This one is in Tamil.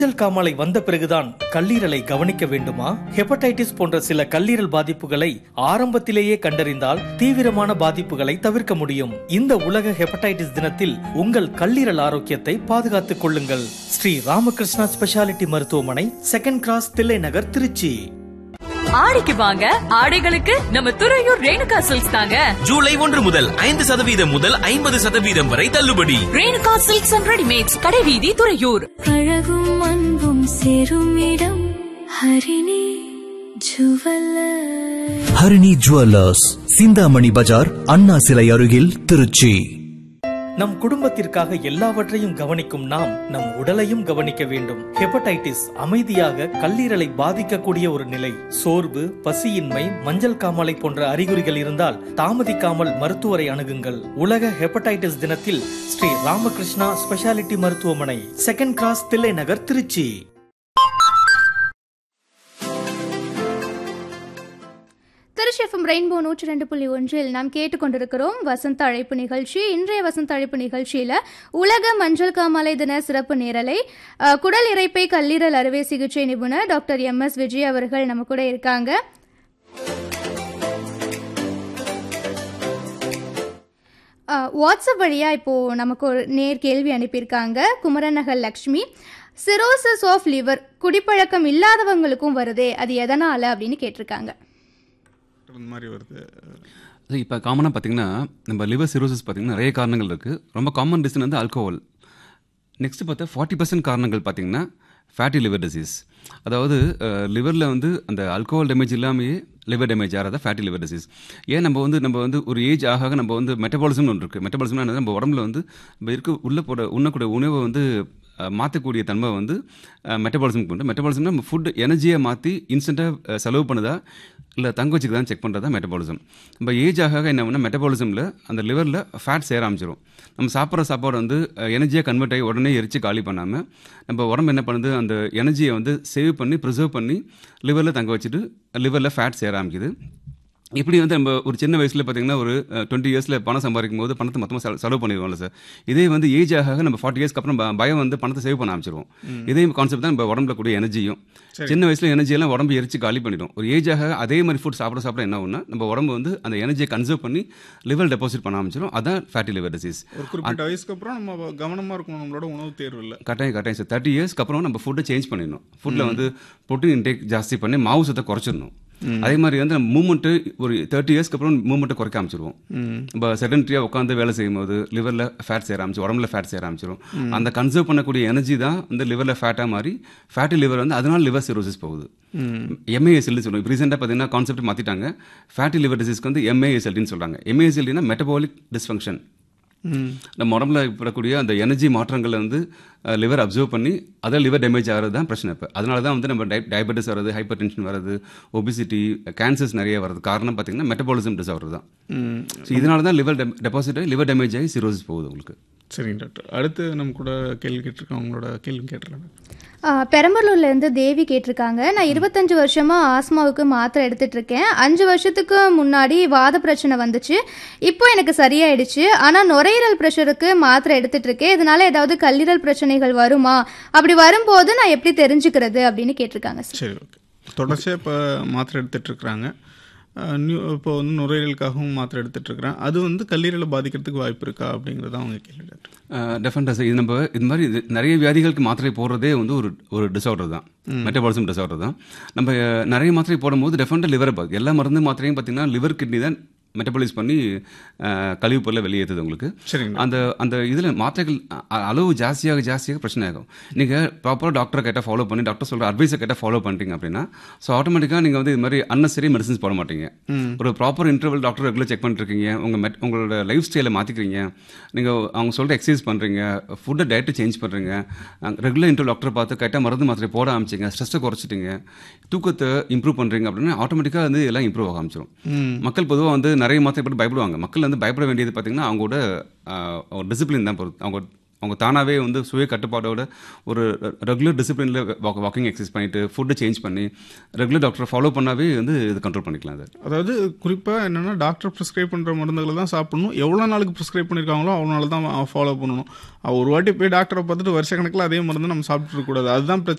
மஞ்சள் காமாலை வந்த பிறகுதான் கல்லீரலை கவனிக்க வேண்டுமா ஹெப்படைட்டிஸ் போன்ற சில கல்லீரல் பாதிப்புகளை ஆரம்பத்திலேயே கண்டறிந்தால் தீவிரமான பாதிப்புகளை தவிர்க்க முடியும் இந்த உலக ஹெப்படைட்டிஸ் தினத்தில் உங்கள் கல்லீரல் ஆரோக்கியத்தை பாதுகாத்துக் கொள்ளுங்கள் ஸ்ரீ ராமகிருஷ்ணா ஸ்பெஷாலிட்டி மருத்துவமனை செகண்ட் கிராஸ் தில்லை நகர் திருச்சி ஆடிக்கு வாங்க ஆடைகளுக்கு நம்ம துறையூர் ரேணுகா சில்க்ஸ் தாங்க ஜூலை ஒன்று முதல் ஐந்து சதவீதம் முதல் ஐம்பது சதவீதம் வரை தள்ளுபடி ரேணுகா சில்க்ஸ் அண்ட் ரெடிமேட்ஸ் கடைவீதி துறையூர் அழகும் அன்பும் சேரும் இடம் ஹரிணி ஜுவல்லர் ஹரிணி ஜுவல்லர்ஸ் சிந்தாமணி பஜார் அண்ணா சிலை அருகில் திருச்சி நம் குடும்பத்திற்காக எல்லாவற்றையும் கவனிக்கும் நாம் நம் உடலையும் கவனிக்க வேண்டும் ஹெப்படைட்டிஸ் அமைதியாக கல்லீரலை பாதிக்கக்கூடிய ஒரு நிலை சோர்வு பசியின்மை மஞ்சள் காமாலை போன்ற அறிகுறிகள் இருந்தால் தாமதிக்காமல் மருத்துவரை அணுகுங்கள் உலக ஹெப்படைட்டிஸ் தினத்தில் ஸ்ரீ ராமகிருஷ்ணா ஸ்பெஷாலிட்டி மருத்துவமனை second cross Thillai Nagar Trichy Trichy FM rainbow நூற்றி ரெண்டு புள்ளி ஒன்றில் நாம் கேட்டுக்கொண்டிருக்கிறோம் வசந்த அழைப்பு நிகழ்ச்சி இன்றைய வசந்த அழைப்பு நிகழ்ச்சியில் உலக மஞ்சள் காமாலை தின சிறப்பு நேரலை அஹ், குடல் இரைப்பை கல்லீரல் அறுவை சிகிச்சை நிபுணர் டாக்டர் எம் எஸ் விஜய் அவர்கள் நம்ம கூட இருக்காங்க அஹ், வாட்ஸ்அப் வழியாக இப்போது நமக்கு ஒரு நேர் கேள்வி அனுப்பியிருக்காங்க Kumaranagar Lakshmi cirrhosis of liver குடிப்பழக்கம் இல்லாதவங்களுக்கும் வருதே அது எதனால் அப்படின்னு கேட்டிருக்காங்க இந்த மாதிரி வருது அது இப்போ காமனாக பார்த்தீங்கன்னா நம்ம லிவர் சிரோசிஸ் பார்த்தீங்கன்னா நிறைய காரணங்கள் இருக்குது ரொம்ப காமன் ரீசன் வந்து ஆல்கோஹால் நெக்ஸ்ட் பார்த்தா ஃபார்ட்டி பர்சன்ட் காரணங்கள் பார்த்தீங்கன்னா ஃபேட்டி லிவர் டிசீஸ் அதாவது லிவரில் வந்து அந்த ஆல்கோஹால் டேமேஜ் இல்லாமையே லிவர் டேமேஜ் ஆகிறதா ஃபேட்டி லிவர் டிசீஸ் ஏன் நம்ம வந்து நம்ம வந்து ஒரு ஏஜ் ஆக ஆக நம்ம வந்து மெட்டபாலிசம்னு ஒன்று இருக்குது மெட்டபாலிசம்னா என்னது நம்ம உடம்புல வந்து நம்ம இருக்க உள்ளே போட உண்ணக்கூடிய உணவை வந்து அஹ், மாற்றக்கூடிய தன்மை வந்து மெட்டபாலிசம் உண்டு மெட்டபாலிசம்னா நம்ம ஃபுட் எனர்ஜியை மாற்றி இன்ஸ்டண்ட்டாக செலவு பண்ணுதா இல்லை தங்க வச்சுக்குதான் செக் பண்ணுறது தான் மெட்டபாலிசம் நம்ம ஏஜ் ஆக ஆக என்ன பண்ணால் மெட்டபாலிசமில் அந்த லிவரில் ஃபேட் சேர ஆரம்பிச்சிடும் நம்ம சாப்பிட்ற சாப்பாடு வந்து எனர்ஜியாக கன்வெர்ட் ஆகி உடனே எரிச்சு காலி பண்ணாமல் நம்ம உடம்பு என்ன பண்ணுது அந்த எனர்ஜியை வந்து சேவ் பண்ணி ப்ரிசர்வ் பண்ணி லிவரில் தங்க வச்சுட்டு லிவரில் ஃபேட் சேர ஆரம்பிக்குது இப்படி வந்து நம்ம ஒரு சின்ன வயசில் பார்த்தீங்கன்னா ஒரு டுவெண்ட்டி இயர்ஸில் பணம் சம்பாதிக்கும் போது பணத்தை மொத்தமாக செல- செலவு பண்ணிடுவோம்ல சார் இதே வந்து ஏஜ் ஆக ஆக நம்ம ஃபார்ட்டி இயர்ஸ்க்கு அப்புறம் ப- பயம் வந்து பணத்தை சேவ் பண்ண ஆரம்பிச்சிருவோம் இதே கான்செப்ட் தான் நம்ம உடம்புல கூடிய எனர்ஜியும் சின்ன வயசில் எனர்ஜியெல்லாம் உடம்பு எரிச்சு காலி பண்ணிடும் ஒரு ஏஜ் ஆக அதே மாதிரி ஃபுட் சாப்பிட சாப்பிட என்ன ஆகும்னா நம்ம உடம்பு வந்து அந்த எனர்ஜியை கன்சர்வ் பண்ணி லிவர் டெபாசிட் பண்ண ஆரம்பிச்சிடும் அதான் ஃபேட்டி லிவர் டிசீஸ் ஒரு குறிப்பிட்ட வயசுக்கு அப்புறம் நம்ம கவனமா இருக்கணும் நம்மளோட உணவு தேர்வில் கட்டாயம் கட்டாயம் சார் தேர்ட்டி இயர்ஸ்க்கு அப்புறம் நம்ம ஃபுட்டை சேஞ்ச் பண்ணிடணும் ஃபுட்டில் வந்து ப்ரோட்டீன் இன்டேக் ஜாஸ்தி பண்ணி மாவு சத்தை குறைச்சிடணும் அதே மாதிரி வந்து நம்ம மூமெண்ட்டு ஒரு தேர்ட்டி இயர்ஸ்க்கு அப்புறம் மூமெண்ட்டை குறைக்க ஆரம்பிச்சிருவோம் நம்ம செடன்ட்ரியாக உட்காந்து வேலை செய்யும்போது லிவரில் ஃபேட் சேர ஆரம்பிச்சு உடம்புல ஃபேட் சேர ஆரம்பிச்சிடும் அந்த கன்சர்வ் பண்ணக்கூடிய எனர்ஜி தான் வந்து லிவரில் ஃபேட்டாக மாறி ஃபேட்டி லிவர் வந்து அதனால லிவர் சிரோசிஸ் போகுது எம்ஏஎஸ்எல்னு சொல்லுவோம் இப்போ ரீசெண்டாக பார்த்தீங்கன்னா கான்செப்ட் மாற்றிட்டாங்க ஃபேட்டி லிவர் டிசீஸ்க்கு வந்து எம்ஏஎஸ்எல்டின்னு சொல்கிறாங்க எம்ஏஎஸ்எல்டினா மெட்டபாலிக் டிஸ்ஃபங்க்ஷன் நம்ம உடம்புல ஏற்படக்கூடிய அந்த எனர்ஜி மாற்றங்களை வந்து லிவர் அப்சர்வ் பண்ணி அதை லிவர் டேமேஜ் ஆகிறது தான் பிரச்சனை இப்போ அதனால தான் வந்து நம்ம டை டயபெட்டிஸ் வருது ஹைப்பர் டென்ஷன் வருது ஒபிசிட்டி கேன்சர்ஸ் நிறைய வருது காரணம் பார்த்தீங்கன்னா மெட்டபாலிசம் டிசார்டர் தான் ஸோ இதனால தான் லிவர் டெபாசிட் ஆகி லிவர் டேமேஜ் ஆகி சிரோசிஸ் போகுது உங்களுக்கு சரிங்க டாக்டர் அடுத்து நம்ம கூட கேள்வி கேட்டிருக்கோம் உங்களோட கேள்வி கேட்டுருக்காங்க ஆஹ் பெரம்பலூர்ல இருந்து தேவி கேட்டிருக்காங்க நான் இருபத்தஞ்சு வருஷமா ஆஸ்மாவுக்கு மாத்திரை எடுத்துட்டு இருக்கேன் அஞ்சு வருஷத்துக்கு முன்னாடி வாத பிரச்சனை வந்துச்சு இப்போ எனக்கு சரியாயிடுச்சு ஆனா நுரையீரல் பிரஷருக்கு மாத்திரை எடுத்துட்டு இருக்கேன் இதனால ஏதாவது கல்லீரல் பிரச்சனைகள் வருமா அப்படி வரும்போது நான் எப்படி தெரிஞ்சுக்கிறது அப்படின்னு கேட்டிருக்காங்க சார் சரி ஓகே தொடர்ச்சியாக இப்போ மாத்திரை எடுத்துட்டு இருக்கிறாங்க அஹ், நியூ இப்போ வந்து நுரையீரலுக்காகவும் மாத்திரை எடுத்துட்டு இருக்கிறேன் அது வந்து கல்லீரலை பாதிக்கிறதுக்கு வாய்ப்பு இருக்கா அப்படிங்கிறது தான் அவங்க கேள்வி டாக்டர் டெஃபரெண்டாக சார் இது நம்ம இது மாதிரி இது நிறைய வியாதிகளுக்கு மாத்திரை போடுறதே வந்து ஒரு ஒரு டிசார்டர் தான் மெட்டபாலிசம் டிசார்டர் தான் நம்ம அஹ், நிறைய மாத்திரை போடும்போது டெஃபரெண்டாக லிவரை பாது எல்லா மருந்து மாத்திரையும் பார்த்தீங்கன்னா லிவர் கிட்னி தான் மெட்டபாலைஸ் பண்ணி அஹ், கழிவு பொருளை வெளியேற்றுது உங்களுக்கு சரிங்க அந்த அந்த இதில் மாத்திரைகள் அ- அளவு ஜாஸ்தியாக ஜாஸ்தியாக பிரச்சனை ஆகும் நீங்கள் ப்ராப்பராக டாக்டரை கேட்டால் ஃபாலோ பண்ணி டாக்டர் சொல்கிற அட்வைஸை கேட்டால் ஃபாலோ பண்ணிட்டீங்க அப்படின்னா ஸோ ஆட்டோமேட்டிக்காக நீங்கள் வந்து இது மாதிரி அன்னசரி மெடிசன்ஸ் போட மாட்டீங்க ஒரு proper interval doctor regular check பண்ணிருக்கீங்க உங்கள் மெட் உங்களோட லைஃப் ஸ்டைலை மாற்றிக்கிறீங்க நீங்கள் அவங்க சொல்கிற எக்ஸசைஸ் பண்ணுறீங்க ஃபுட்டை டயட்டை சேஞ்ச் பண்ணுறீங்க ரெகுலர் இன்டர்வல் டாக்டரை பார்த்து கரெக்டாக மருந்து மாத்திரை போட ஆரம்பிச்சிங்க ஸ்ட்ரெஸ்ஸை குறைச்சிட்டீங்க தூக்கத்தை இம்ப்ரூவ் பண்ணுறீங்க அப்படின்னா ஆட்டோமேட்டிக்காக வந்து எல்லாம் இம்ப்ரூவ் ஆக ஆரம்பிச்சிடும் மக்கள் பொதுவாக வந்து நிறைய மாத்திரை போட்டு பயப்படுவாங்க மக்கள் வந்து பயப்பட வேண்டியது பார்த்தீங்கன்னா அவங்களோட டிசிப்ளின் தான் பொறுத்து அவங்க அவங்க தானாகவே வந்து சுய கட்டுப்பாடோட ஒரு ரெகுலர் டிசிப்ளினில் வாக்கிங் எக்ஸசைஸ் பண்ணிட்டு ஃபுட்டு சேஞ்ச் பண்ணி ரெகுலர் டாக்டரை ஃபாலோ பண்ணாவே வந்து இது கண்ட்ரோல் பண்ணிக்கலாம் அது அதாவது குறிப்பாக என்னென்னா டாக்டர் ப்ரிஸ்கிரைப் பண்ணுற மருந்துகளை தான் சாப்பிடணும் எவ்வளோ நாளுக்கு ப்ரிஸ்கிரைப் பண்ணியிருக்காங்களோ அவ்வளோ நாள் தான் ஃபாலோ பண்ணணும் ஒரு வாட்டி போய் டாக்டரை பார்த்துட்டு வருஷ கணக்கில் அதே மருந்து நம்ம சாப்பிட்டு இருக்கக்கூடாது அதுதான் பிரச்சனை